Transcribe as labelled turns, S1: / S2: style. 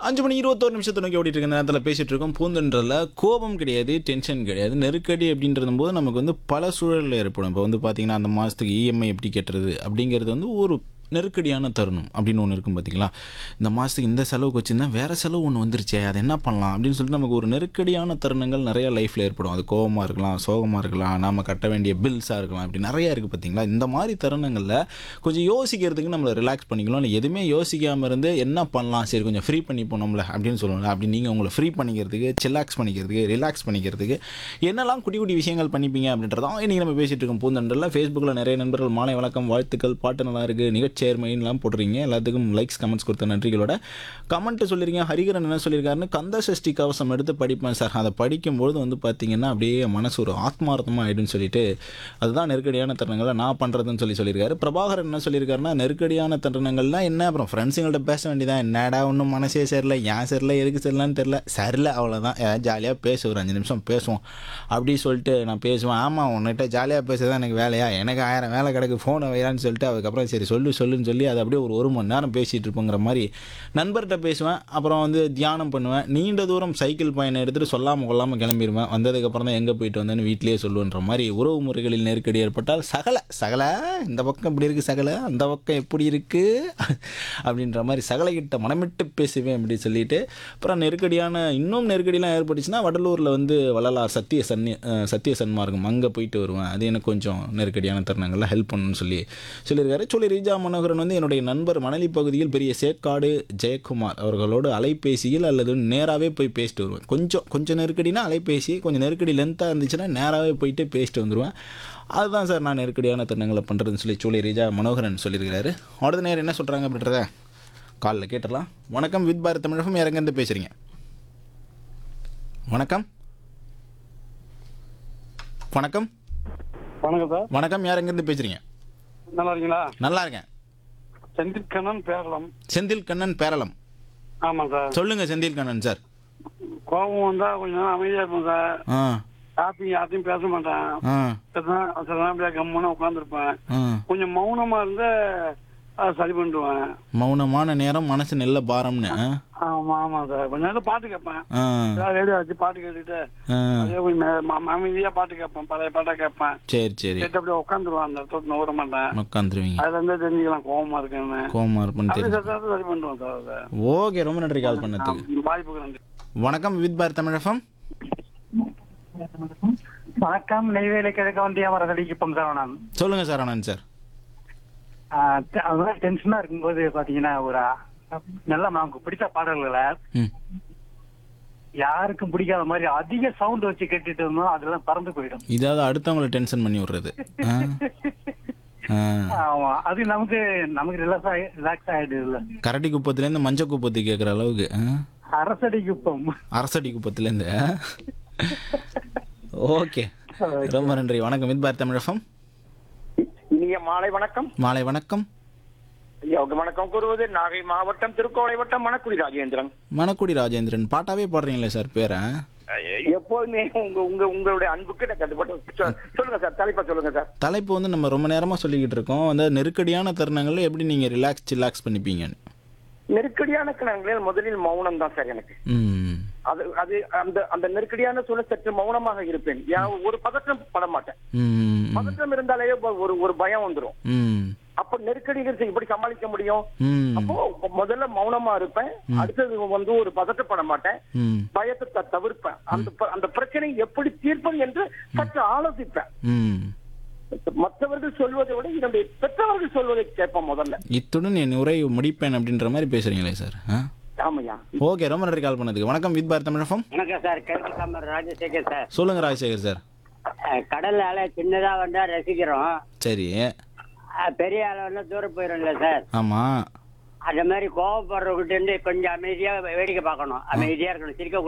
S1: அஞ்சு மணி இருபத்தோரு நிமிஷத்தை நோக்கி ஓடிட்டு இருக்க நேரத்தில் பேசிட்டு இருக்கோம் பூந்தொன்றல கோபம் கிடையாது டென்ஷன் கிடையாது நெருக்கடி அப்படின்றது போது நமக்கு வந்து பல சூழலில் ஏற்படும் இப்போ வந்து பார்த்தீங்கன்னா அந்த மாதத்துக்கு இஎம்ஐ எப்படி கட்டுறது அப்படிங்கிறது வந்து ஒரு நெருக்கடியான தருணம் அப்படின்னு ஒன்று இருக்கும் பார்த்தீங்களா இந்த மாதத்துக்கு இந்த செலவுக்கு வச்சுருந்தா வேறு செலவு ஒன்று வந்துருச்சே அதை என்ன பண்ணலாம் அப்படின்னு சொல்லிட்டு நமக்கு ஒரு நெருக்கடியான தருணங்கள் நிறைய லைஃப்பில் ஏற்படும் அது கோபமாக இருக்கலாம் சோகமாக இருக்கலாம் நாம் கட்ட வேண்டிய பில்ஸாக இருக்கலாம் இப்படி நிறைய இருக்குது பார்த்தீங்களா இந்த மாதிரி தருணங்களில் கொஞ்சம் யோசிக்கிறதுக்கு நம்மளை ரிலாக்ஸ் பண்ணிக்கலாம் இல்லை எதுவுமே யோசிக்காமல் இருந்து என்ன பண்ணலாம் சரி கொஞ்சம் ஃப்ரீ பண்ணி போனோம்ல அப்படின்னு சொல்லுவாங்க அப்படி நீங்கள் உங்களை ஃப்ரீ பண்ணிக்கிறதுக்கு சில்லாக்ஸ் பண்ணிக்கிறதுக்கு ரிலாக்ஸ் பண்ணிக்கிறதுக்கு என்னெல்லாம் குட்டி குட்டி விஷயங்கள் பண்ணிப்பீங்க அப்படின்றதான் இன்றைக்கி நம்ம பேசிகிட்டு இருக்கோம் பூந்தண்டரில் ஃபேஸ்புக்கில் நிறைய நண்பர்கள் மாலை வணக்கம் வாழ்த்துக்கள் பாட்டு நல்லா இருக்குது நிகழ்ச்சேர்மைன்லாம் போட்டுறீங்க எல்லாத்துக்கும் லைக்ஸ் கமெண்ட்ஸ் கொடுத்த நன்றிகளோட கமெண்ட் சொல்லியிருக்கீங்க ஹரிகரன் என்ன சொல்லியிருக்காருன்னு கந்த சஷ்டி கவசம் எடுத்து படிப்பேன் சார் அதை படிக்கும்பொழுது வந்து பார்த்தீங்கன்னா அப்படியே மனசு ஒரு ஆத்மார்த்தமாக ஆகிடுன்னு சொல்லிட்டு அதுதான் நெருக்கடியான தருணங்களை நான் பண்ணுறதுன்னு சொல்லி சொல்லியிருக்காரு பிரபாகரன் என்ன சொல்லியிருக்காருன்னா நெருக்கடியான தருணங்கள்லாம் என்ன அப்புறம் ஃப்ரெண்ட்ஸுங்கள்ட்ட பேச வேண்டியதான் என்னடா ஒன்றும் மனசே சரியில்லை ஏன் சரியில்லை எதுக்கு சரியில்லைன்னு தெரில சரியில்லை அவ்வளோதான் ஏதாவது ஜாலியாக பேச ஒரு அஞ்சு நிமிஷம் பேசுவோம் அப்படி சொல்லிட்டு நான் பேசுவேன் ஆமாம் உன்கிட்ட ஜாலியாக பேசுறது எனக்கு வேலையா எனக்கு ஆயிரம் வேலை கிடக்கு ஃபோனை வைரான்னு சொல்லிட்டு அதுக்கப்புறம் சரி சொல்லு சொல்லுன்னு சொல்லி அதை அப்படியே ஒரு ஒரு மணி நேரம் பேசிகிட்டு இருப்போங்கிற மாதிரி நண்பர்கிட்ட பேசுவேன் அப்புறம் வந்து தியானம் பண்ணுவேன் நீண்ட தூரம் சைக்கிள் பயணம் எடுத்துகிட்டு சொல்லாமல் கொள்ளாமல் கிளம்பிடுவேன் வந்ததுக்கப்புறம் தான் எங்கே போயிட்டு வந்தேன்னு வீட்டிலேயே சொல்லுன்ற மாதிரி உறவு முறைகளில் நெருக்கடி ஏற்பட்டால் சகல சகல இந்த பக்கம் இப்படி இருக்குது சகல அந்த பக்கம் எப்படி இருக்குது அப்படின்ற மாதிரி சகலைகிட்ட மனமிட்டு பேசுவேன் அப்படி சொல்லிட்டு அப்புறம் நெருக்கடியான இன்னும் நெருக்கடிலாம் ஏற்பட்டுச்சுன்னா வடலூரில் வந்து வள்ளலார் சத்திய சன்னி அஹ் சத்திய சன்மார்க்கம் அங்கே போயிட்டு வருவேன் அது எனக்கு கொஞ்சம் நெருக்கடியான தருணங்களில் ஹெல்ப் பண்ணணும்னு சொல்லி சொல்லியிருக்காரு சொல்லி ரீஜா மனோகரன் வந்து என்னுடைய நண்பர் மணலி பகுதியில் பெரிய சேக்காடு ஜெயக்குமார் அவர்களோடு அலைபேசியில் அல்லது நேராகவே போய் பேசிட்டு வருவேன் கொஞ்சம் கொஞ்சம் நெருக்கடினா அலைபேசி கொஞ்சம் நெருக்கடி லென்த்தாக இருந்துச்சுன்னா நேராகவே போயிட்டு பேசிட்டு வந்துடுவேன் அதுதான் சார் நான் நெருக்கடியான தருணங்களை பண்ணுறதுன்னு சொல்லி சொல்லி ரீஜா மனோகரன் சொல்லியிருக்கிறாரு அடுத்த நேரம் என்ன சொல்கிறாங்க அப்படின்றத காலில் கேட்டுடலாம் வணக்கம் வித் பாரத் தமிழகம் இறங்கேருந்து பேசுகிறீங்க வணக்கம் வணக்கம்
S2: வணக்கம் சார்
S1: வணக்கம் யார் எங்கேருந்து பேசுகிறீங்க
S2: நல்லா இருக்கீங்களா
S1: நல்லா இருக்கேன்
S2: செந்தில்கண்ணன் பேரலாம்
S1: செந்தில் கண்ணன் பேரளம்
S2: ஆமாம் சார்
S1: சொல்லுங்க செந்தில் கண்ணன் சார்
S2: கோபம் வந்தா கொஞ்ச நேரம் அமைதியா இருப்பேன் சார்
S1: ஆ
S2: யார்த்தையும் யார்த்தையும் பேச மாட்டேன்
S1: ஆ
S2: சில நேரம் சில நேரம் அப்படியே கம்முன்னு உட்காந்துருப்பேன்
S1: ஆ
S2: கொஞ்சம் மௌனமா இருந்தா அதை சரி பண்ணிடுவேன்
S1: மௌனமான நேரம் மனசு நல்ல பாரம்னு ஆ?
S2: ஆமா ஆமா சார் கொஞ்ச நேரம் பாட்டு கேட்பேன்
S1: ஆ
S2: ஏதாவது ரேடியோ வச்சு பாட்டு கேட்டுட்டு
S1: ஆ
S2: அதே கொஞ்சம் மே- ம- அமைதியா பாட்டு கேட்பேன் பழைய பாட்டா கேட்பேன்
S1: சரி சரி
S2: கேட்டு அப்படியே உட்காந்துருவேன் அந்த இடத்துல நோட மாட்டேன்
S1: உட்காந்துருவீங்க
S2: அதுல இருந்தே தெரிஞ்சுக்கலாம் கோவமா இருக்கேன்னு
S1: கோமா இருப்புன்னு
S2: அப்படியே
S1: தெரியும்
S2: சத்தத்தை சரி பண்ணுவேன் சார் அதை
S1: ஓகே ரொம்ப நன்றி கால் பண்ணதுக்கு
S2: வாய்ப்புக்கு நன்றி
S1: வணக்கம் வித் பாரத் தமிழகம்
S3: வணக்கம் நெய்வேலி கிழக்கு வண்டியா வரதடிக்குப்பம் சரவணன்
S1: சொல்லுங்க சார் ஆனந்த் சார்
S3: ஆஹ் தெ- அதெல்லாம் டென்ஷனா இருக்கும்போது பாத்தீங்கன்னா ஒரு அஹ், நல்ல நமக்கு பிடித்த பாடல்களை
S1: ம்
S3: யாருக்கும் பிடிக்காத மாதிரி அதிக சவுண்ட் வச்சு கேட்டுட்டு இருந்தோம் அதெல்லாம் பறந்து போயிடும்
S1: இதாவது அடுத்தவங்களை டென்ஷன் பண்ணி விடுறது ஆ ஆ
S3: ஆமா அது நமக்கு நமக்கு ரிலாக்ஸ் ஆகி ரிலாக்ஸ் ஆயிடுதுல்ல
S1: கரடி குப்பத்துலேருந்து மஞ்சள் குப்பத்து கேட்குற அளவுக்கு ஆ
S3: அரசடி குப்பம்
S1: அரசடி குப்பத்துலேருந்து ஓகே ரொம்ப நன்றி வணக்கம் வித் பாரத் தமிழகம்
S4: இனிய மாலை வணக்கம்
S1: மாலை வணக்கம்
S4: ஐயாவுக்கு வணக்கம் கூறுவது நாகை மாவட்டம் திருக்கோளை வட்டம் மணக்குடி ராஜேந்திரன்
S1: மணக்குடி ராஜேந்திரன் பாட்டாவே பாடுறீங்களே சார் பேரை
S4: எப்போதுமே உங்க உங்க உங்களுடைய அன்புக்கு நான் கட்டுப்பட்டு சொ- சொல்லுங்க சார் தலைப்பா சொல்லுங்க சார்
S1: தலைப்பு வந்து நம்ம ரொம்ப நேரமாக சொல்லிக்கிட்டு இருக்கோம் அந்த நெருக்கடியான தருணங்களில் எப்படி நீங்கள் ரிலாக்ஸ் சில்லாக்ஸ் பண்ணிப்பீங்கன்னு
S4: நெருக்கடியான கணங்களில் முதலில் மௌனம் தான் சார் எனக்கு
S1: ம்
S4: அது அது அந்த அந்த நெருக்கடியான சூழல் சற்று மௌனமாக இருப்பேன் ஏன் ஒரு பதற்றம் பட மாட்டேன்
S1: ம்
S4: பதற்றம் இருந்தாலே ஒரு ஒரு பயம் வந்துரும்
S1: ம்
S4: அப்ப நெருக்கடிகள் எப்படி சமாளிக்க முடியும்
S1: ம்
S4: அப்போ முதல்ல மௌனமா இருப்பேன் அடுத்தது வந்து ஒரு பதட்டப்பட மாட்டேன்
S1: ம்
S4: பயத்தை த- தவிர்ப்பேன் அந்த ப- அந்த பிரச்சனை எப்படி தீர்ப்பது என்று சற்று ஆலோசிப்பேன்
S1: ம்
S4: மற்றவர்கள் சொல்வதை விட என்னுடைய பெற்றவர்கள் சொல்வதை கேட்பேன் முதல்ல
S1: இத்துடன் என் உரை முடிப்பேன் அப்படின்ற மாதிரி பேசுகிறீங்களே சார் ஆ
S4: ஆமையா
S1: ஓகே ரொம்ப நன்றி கால் பண்ணதுக்கு வணக்கம் வித் பாரத் தமிழகம்
S5: வணக்கம் சார் கிழக்கு சாம்பர் ராஜசேகர் சார்
S1: சொல்லுங்கள் ராஜசேகர் சார்
S5: அஹ், கடல் அலை சின்னதா வந்தா ரசிக்கிறோம்
S1: சரி
S5: அஹ், பெரிய அலை வந்தா தூரம் போயிடும்ல சார்
S1: ஆமாம்
S5: அந்த மாதிரி கோவப்படுறவங்கிட்ட இருந்து கொஞ்சம் அமைதியா வேடிக்கை பார்க்கணும் அமைதியா இருக்கணும் சிரிக்க